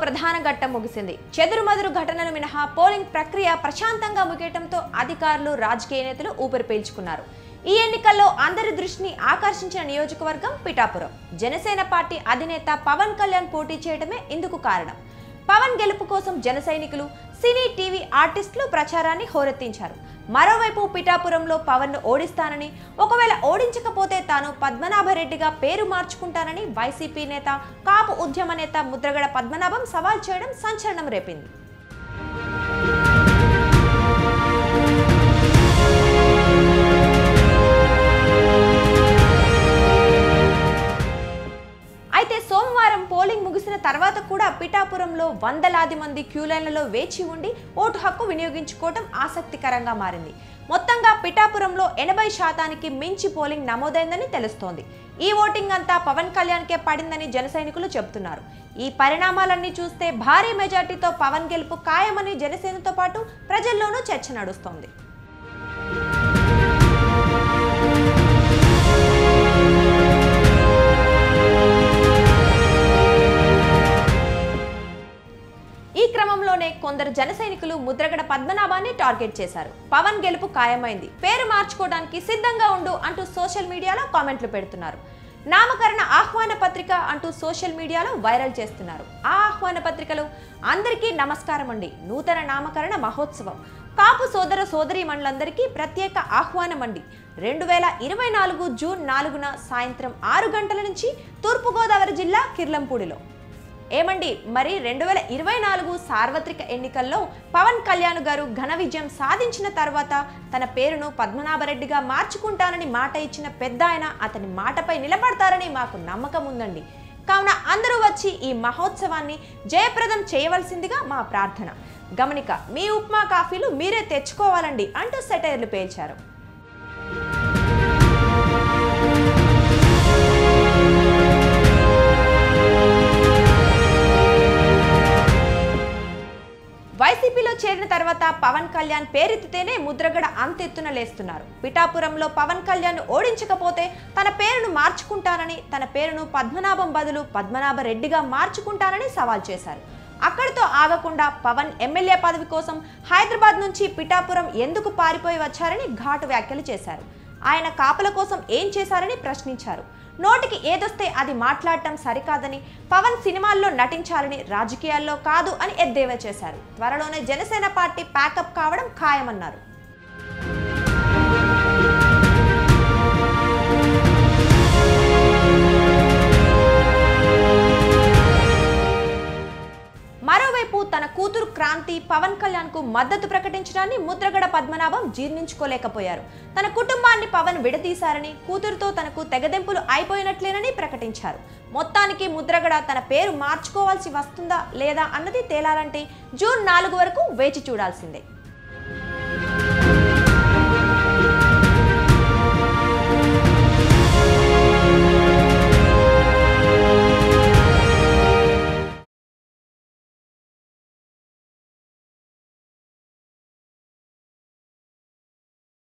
ప్రధాన ఘట్టం ముగిసింది చెదురుమదురు ఘటనలు మినహా పోలింగ్ ప్రక్రియ ప్రశాంతంగా ముగియటంతో అధికారులు రాజకీయ నేతలు ఊపిరి పీల్చుకున్నారు ఈ ఎన్నికల్లో అందరి దృష్టిని ఆకర్షించిన నియోజకవర్గం పిఠాపురం జనసేన పార్టీ అధినేత పవన్ కళ్యాణ్ పోటీ చేయడమే ఇందుకు కారణం పవన్ గెలుపు కోసం జన సైనికులు సినీ టీవీ ఆర్టిస్టులు ప్రచారాన్ని హోరెత్తించారు మరోవైపు పిఠాపురంలో పవన్ ను ఓడిస్తానని ఒకవేళ ఓడించకపోతే తాను పద్మనాభరెడ్డిగా పేరు మార్చుకుంటానని వైసీపీ నేత కాపు ఉద్యమ నేత ముద్రగడ పద్మనాభం సవాల్ చేయడం సంచలనం రేపింది అయితే సోమవారం పోలింగ్ ముగిసిన తర్వాత కూడా పిఠాపురంలో వందలాది మంది క్యూలైన్లలో వేచి ఉండి ఓటు హక్కు వినియోగించుకోవడం ఆసక్తికరంగా మారింది మొత్తంగా పిఠాపురంలో ఎనభై శాతానికి మించి పోలింగ్ నమోదైందని తెలుస్తోంది ఈ ఓటింగ్ అంతా పవన్ కళ్యాణ్కే పడిందని జన సైనికులు చెబుతున్నారు ఈ పరిణామాలన్నీ చూస్తే భారీ మెజార్టీతో పవన్ గెలుపు ఖాయమని జనసేనతో పాటు ప్రజల్లోనూ చర్చ నడుస్తోంది ఈ క్రమంలోనే కొందరు జన సైనికులు ముద్రగడ పద్మనాభాన్ని టార్గెట్ చేశారు పవన్ గెలుపు ఖాయమైంది పేరు మార్చుకోవడానికి సిద్ధంగా ఉండు అంటూ సోషల్ మీడియాలో కామెంట్లు పెడుతున్నారు నామకరణ ఆహ్వాన పత్రిక అంటూ సోషల్ మీడియాలో వైరల్ చేస్తున్నారు ఆ ఆహ్వాన పత్రికలో అందరికీ నమస్కారం అండి నూతన నామకరణ మహోత్సవం కాపు సోదర సోదరి మండలందరికీ ప్రత్యేక ఆహ్వానం అండి రెండు వేల ఇరవై నాలుగు జూన్ నాలుగున సాయంత్రం ఆరు గంటల నుంచి తూర్పుగోదావరి జిల్లా కిర్లంపూడిలో ఏమండి మరి రెండు వేల ఇరవై నాలుగు సార్వత్రిక ఎన్నికల్లో పవన్ కళ్యాణ్ గారు ఘన విజయం సాధించిన తర్వాత తన పేరును పద్మనాభరెడ్డిగా మార్చుకుంటానని మాట ఇచ్చిన పెద్ద ఆయన అతని మాటపై నిలబడతారని మాకు నమ్మకం ఉందండి కావున అందరూ వచ్చి ఈ మహోత్సవాన్ని జయప్రదం చేయవలసిందిగా మా ప్రార్థన గమనిక మీ ఉప్మా కాఫీలు మీరే తెచ్చుకోవాలండి అంటూ సెటైర్లు పేల్చారు వైసీపీలో చేరిన తర్వాత పవన్ కళ్యాణ్ పేరెత్తితేనే ముద్రగడ అంతెత్తున లేస్తున్నారు పిఠాపురంలో పవన్ కళ్యాణ్ ఓడించకపోతే తన పేరును మార్చుకుంటానని తన పేరును పద్మనాభం బదులు పద్మనాభ రెడ్డిగా మార్చుకుంటానని సవాల్ చేశారు అక్కడితో ఆగకుండా పవన్ ఎమ్మెల్యే పదవి కోసం హైదరాబాద్ నుంచి పిఠాపురం ఎందుకు పారిపోయి వచ్చారని ఘాటు వ్యాఖ్యలు చేశారు ఆయన కాపుల కోసం ఏం చేశారని ప్రశ్నించారు నోటికి ఏదొస్తే అది మాట్లాడటం సరికాదని పవన్ సినిమాల్లో నటించాలని రాజకీయాల్లో కాదు అని ఎద్దేవా చేశారు త్వరలోనే జనసేన పార్టీ ప్యాకప్ కావడం ఖాయమన్నారు మరోవైపు తన కూతురు క్రాంతి పవన్ కళ్యాణ్ కు మద్దతు ప్రకటించడాన్ని ముద్రగడ పద్మనాభం జీర్ణించుకోలేకపోయారు తన కుటుంబాన్ని పవన్ విడదీశారని కూతురుతో తనకు తెగదెంపులు అయిపోయినట్లేనని ప్రకటించారు మొత్తానికి ముద్రగడ తన పేరు మార్చుకోవాల్సి వస్తుందా లేదా అన్నది తేలాలంటే జూన్ నాలుగు వరకు వేచి చూడాల్సిందే